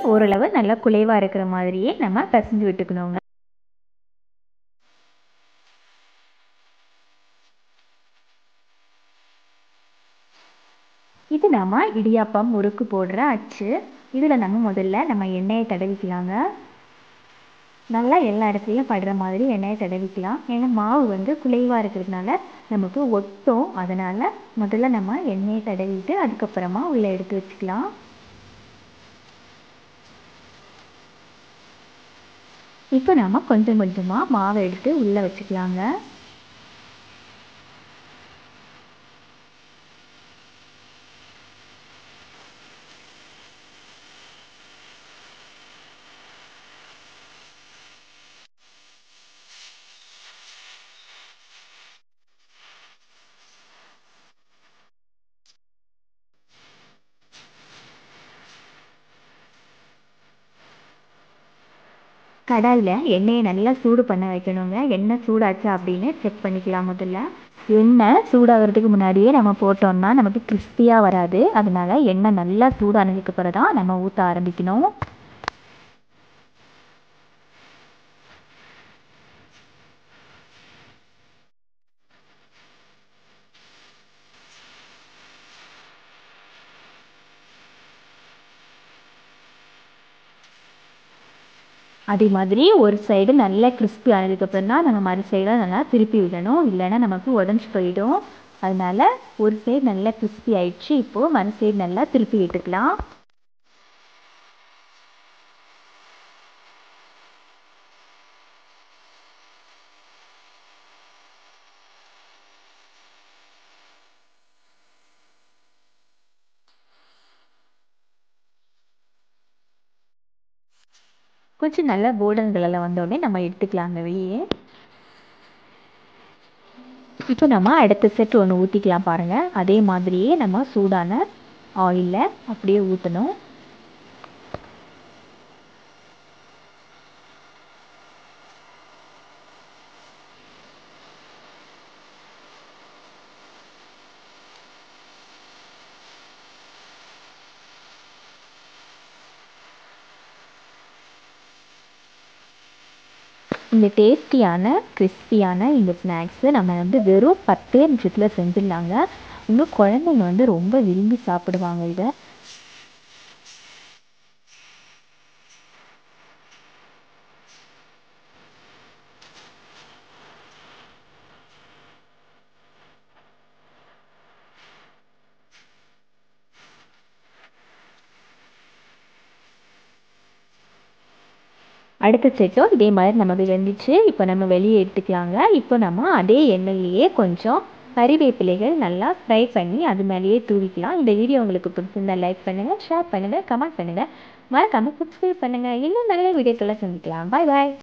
ஓரளவு நல்லா குலைவாக இருக்கிற மாதிரியே நம்ம பிசைஞ்சு விட்டுக்கணுங்க இது நம்ம இடியாப்பம் முறுக்கு போடுற அச்சு இதில் நம்ம முதல்ல நம்ம எண்ணெயை தடவிக்கலாங்க நல்லா எல்லா இடத்துலையும் படுற மாதிரி எண்ணெயை தடவிக்கலாம் ஏன்னா மாவு வந்து குலைவாக இருக்கிறதுனால நமக்கு ஒட்டும் அதனால் முதல்ல நம்ம எண்ணெயை தடவிட்டு அதுக்கப்புறமா உள்ளே எடுத்து வச்சுக்கலாம் இப்போ நம்ம கொஞ்சம் கொஞ்சமாக மாவை எடுத்து உள்ளே வச்சுக்கலாங்க கடாயில் எண்ணெயை நல்லா சூடு பண்ண வைக்கணுங்க எண்ணெய் சூடாச்சா அப்படின்னு செக் பண்ணிக்கலாம் முதல்ல எண்ணெய் சூடாகிறதுக்கு முன்னாடியே நம்ம போட்டோம்னா நமக்கு கிறிஸ்பியாக வராது அதனால எண்ணெய் நல்லா சூடானதுக்கு பிறகு தான் நம்ம ஊற்ற ஆரம்பிக்கணும் அதே மாதிரி ஒரு சைடு நல்லா கிறிஸ்பி ஆனதுக்கப்புறம் தான் நம்ம மறு சைடை நல்லா திருப்பி விடணும் இல்லைன்னா நமக்கு உடஞ்சி போயிடும் அதனால ஒரு சைடு நல்லா கிறிஸ்பி ஆயிடுச்சு இப்போது மறு சைடு நல்லா திருப்பி விட்டுக்கலாம் கொஞ்சம் நல்லா கோல்டன் கலரில் வந்தோடனே நம்ம எடுத்துக்கலாங்க வெளியே இப்போ நம்ம அடுத்த செட் ஒன்று ஊற்றிக்கலாம் பாருங்கள் அதே மாதிரியே நம்ம சூடான ஆயிலில் அப்படியே ஊற்றணும் இந்த டேஸ்டியான கிறிஸ்பியான இந்த ஸ்நாக்ஸு நம்ம வந்து வெறும் பத்தே நிமிஷத்தில் செஞ்சிடலாங்க இன்னும் குழந்தைங்க வந்து ரொம்ப விரும்பி சாப்பிடுவாங்க இதை அடுத்த செட்டும் இதே மாதிரி நமக்கு வெந்துச்சு இப்போ நம்ம வெளியே எடுத்துக்கலாங்க இப்போ நம்ம அதே எண்ணெயிலேயே கொஞ்சம் கறிவேப்பிலைகள் நல்லா ஃப்ரை பண்ணி அது மேலேயே தூவிக்கலாம் இந்த வீடியோ உங்களுக்கு பிடிச்சிருந்தா லைக் பண்ணுங்கள் ஷேர் பண்ணுங்கள் கமெண்ட் பண்ணுங்கள் மறக்காமல் சப்ஸ்கிரைப் பண்ணுங்கள் இன்னும் நல்ல வீடியோக்களை சந்திக்கலாம் பாய் பாய்